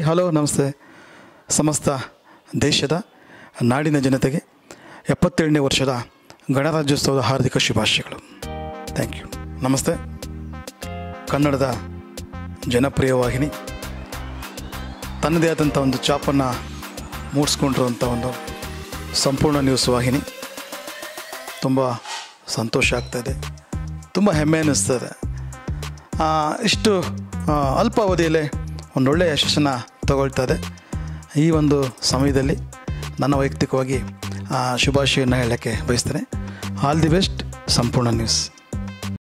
hello ನಮಸ್ತೆ ಸಮಸ್ತ ದೇಶದ ನಾಡಿನ ಜನತೆಗೆ ಎಪ್ಪತ್ತೇಳನೇ ವರ್ಷದ ಗಣರಾಜ್ಯೋತ್ಸವದ ಹಾರ್ದಿಕ ಶುಭಾಶಯಗಳು ಥ್ಯಾಂಕ್ ಯು ನಮಸ್ತೆ ಕನ್ನಡದ ಜನಪ್ರಿಯ ವಾಹಿನಿ ತನ್ನದೇ ಆದಂಥ ಒಂದು ಚಾಪನ್ನು ಮೂಡಿಸ್ಕೊಂಡಿರುವಂಥ ಒಂದು ಸಂಪೂರ್ಣ ನ್ಯೂಸ್ ವಾಹಿನಿ ತುಂಬ ಸಂತೋಷ ಆಗ್ತಾಯಿದೆ ತುಂಬ ಹೆಮ್ಮೆ ಅನ್ನಿಸ್ತದೆ ಆ, ಇಷ್ಟು ಆ, ಅಲ್ಪಾವಧಿಯಲ್ಲೇ ಒಂದೊಳ್ಳೆಯ ಯಶಸ್ಸನ್ನು ತಗೊಳ್ತಾ ಇದೆ ಈ ಒಂದು ಸಮಯದಲ್ಲಿ ನನ್ನ ವೈಯಕ್ತಿಕವಾಗಿ ಆ, ಶುಭಾಶಯನ ಹೇಳೋಕ್ಕೆ ಬಯಸ್ತೇನೆ ಆಲ್ ದಿ ಬೆಸ್ಟ್ ಸಂಪೂರ್ಣ ನ್ಯೂಸ್